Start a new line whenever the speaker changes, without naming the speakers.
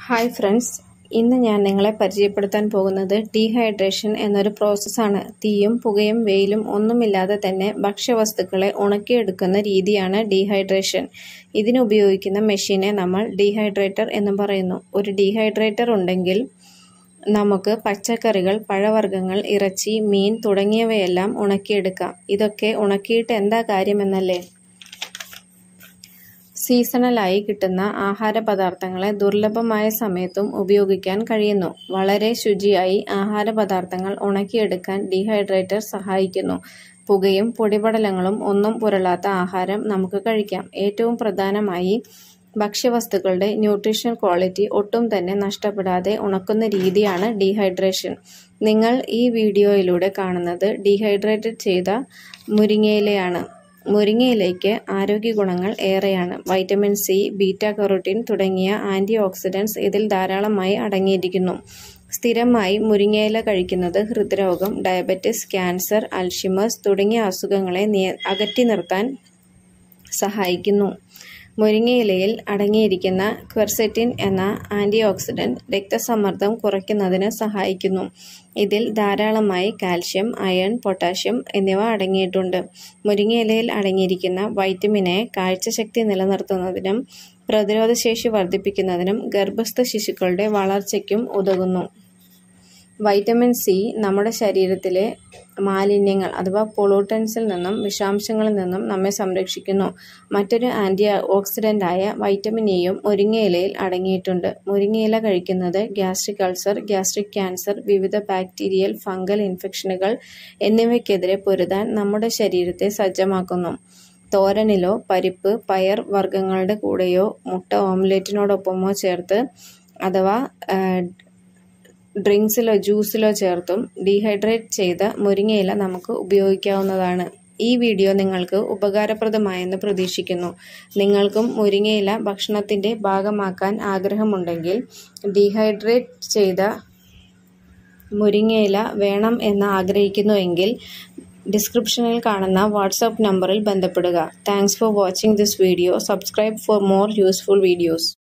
hi friends ഇന്ന് ഞാൻ നിങ്ങളെ പരിചയപ്പെടുത്താൻ പോകുന്നത് ഡീഹൈഡ്രേഷൻ എന്നൊരു പ്രോസസ്സാണ് തീയും പുകയും വെയിലും ഒന്നുമില്ലാതെ തന്നെ ഭക്ഷ്യവസ്തുക്കളെ ഉണക്കിയെടുക്കുന്ന രീതിയാണ് ഡീഹൈഡ്രേഷൻ ഇതിന് ഉപയോഗിക്കുന്ന മെഷീനെ നമ്മൾ ഡീഹൈഡ്രേറ്റർ എന്ന് പറയുന്നു ഒരു ഡീഹൈഡ്രേറ്റർ ഉണ്ടെങ്കിൽ നമുക്ക് പച്ചക്കറികൾ പഴവർഗ്ഗങ്ങൾ ഇറച്ചി മീൻ തുടങ്ങിയവയെല്ലാം ഉണക്കിയെടുക്കാം ഇതൊക്കെ ഉണക്കിയിട്ട് എന്താ കാര്യമെന്നല്ലേ സീസണലായി കിട്ടുന്ന ആഹാര പദാർത്ഥങ്ങളെ ദുർലഭമായ സമയത്തും ഉപയോഗിക്കാൻ കഴിയുന്നു വളരെ ശുചിയായി ആഹാര പദാർത്ഥങ്ങൾ ഉണക്കിയെടുക്കാൻ ഡീഹൈഡ്രേറ്റർ സഹായിക്കുന്നു പുകയും പൊടിപടലങ്ങളും ഒന്നും പുരളാത്ത ആഹാരം നമുക്ക് കഴിക്കാം ഏറ്റവും പ്രധാനമായി ഭക്ഷ്യവസ്തുക്കളുടെ ന്യൂട്രീഷൻ ക്വാളിറ്റി ഒട്ടും തന്നെ നഷ്ടപ്പെടാതെ ഉണക്കുന്ന രീതിയാണ് ഡീഹൈഡ്രേഷൻ നിങ്ങൾ ഈ വീഡിയോയിലൂടെ കാണുന്നത് ഡീഹൈഡ്രേറ്റഡ് ചെയ്ത മുരിങ്ങയിലയാണ് മുരിങ്ങയിലേക്ക് ആരോഗ്യ ഗുണങ്ങൾ ഏറെയാണ് വൈറ്റമിൻ സി ബീറ്റ കറോട്ടിൻ തുടങ്ങിയ ആൻറ്റി ഓക്സിഡൻസ് ഇതിൽ ധാരാളമായി അടങ്ങിയിരിക്കുന്നു സ്ഥിരമായി മുരിങ്ങയില കഴിക്കുന്നത് ഹൃദ്രോഗം ഡയബറ്റിസ് ക്യാൻസർ അൽഷിമേഴ്സ് തുടങ്ങിയ അസുഖങ്ങളെ അകറ്റി നിർത്താൻ സഹായിക്കുന്നു മുരിങ്ങയിലയിൽ അടങ്ങിയിരിക്കുന്ന ക്വെർസെറ്റിൻ എന്ന ആൻറ്റി ഓക്സിഡൻറ്റ് രക്തസമ്മർദ്ദം കുറയ്ക്കുന്നതിന് സഹായിക്കുന്നു ഇതിൽ ധാരാളമായി കാൽഷ്യം അയൺ പൊട്ടാഷ്യം എന്നിവ അടങ്ങിയിട്ടുണ്ട് മുരിങ്ങയിലയിൽ അടങ്ങിയിരിക്കുന്ന വൈറ്റമിനെ കാഴ്ചശക്തി നിലനിർത്തുന്നതിനും പ്രതിരോധശേഷി വർദ്ധിപ്പിക്കുന്നതിനും ഗർഭസ്ഥ ശിശുക്കളുടെ വളർച്ചയ്ക്കും ഉതകുന്നു വൈറ്റമിൻ സി നമ്മുടെ ശരീരത്തിലെ മാലിന്യങ്ങൾ അഥവാ പൊളൂട്ടൻസിൽ നിന്നും വിഷാംശങ്ങളിൽ നിന്നും നമ്മെ സംരക്ഷിക്കുന്നു മറ്റൊരു ആൻറ്റി ഓക്സിഡൻ്റായ വൈറ്റമിൻ ഇയും മുരിങ്ങയിലയിൽ അടങ്ങിയിട്ടുണ്ട് മുരിങ്ങയില കഴിക്കുന്നത് ഗ്യാസ്ട്രിക് അൾസർ ഗ്യാസ്ട്രിക് ക്യാൻസർ വിവിധ ബാക്ടീരിയൽ ഫംഗൽ ഇൻഫെക്ഷനുകൾ എന്നിവയ്ക്കെതിരെ പൊരുതാൻ നമ്മുടെ ശരീരത്തെ സജ്ജമാക്കുന്നു തോരനിലോ പരിപ്പ് പയർ വർഗ്ഗങ്ങളുടെ കൂടെയോ മുട്ട ഓംലെറ്റിനോടൊപ്പമോ ചേർത്ത് അഥവാ ഡ്രിങ്ക്സിലോ ജ്യൂസിലോ ചേർത്തും ഡീഹൈഡ്രേറ്റ് ചെയ്ത മുരിങ്ങയില നമുക്ക് ഉപയോഗിക്കാവുന്നതാണ് ഈ വീഡിയോ നിങ്ങൾക്ക് ഉപകാരപ്രദമായെന്ന് പ്രതീക്ഷിക്കുന്നു നിങ്ങൾക്കും മുരിങ്ങയില ഭക്ഷണത്തിൻ്റെ ഭാഗമാക്കാൻ ആഗ്രഹമുണ്ടെങ്കിൽ ഡീഹൈഡ്രേറ്റ് ചെയ്ത മുരിങ്ങയില വേണം എന്ന് ആഗ്രഹിക്കുന്നുവെങ്കിൽ ഡിസ്ക്രിപ്ഷനിൽ കാണുന്ന വാട്സാപ്പ് നമ്പറിൽ ബന്ധപ്പെടുക thanks for watching this video subscribe for more useful videos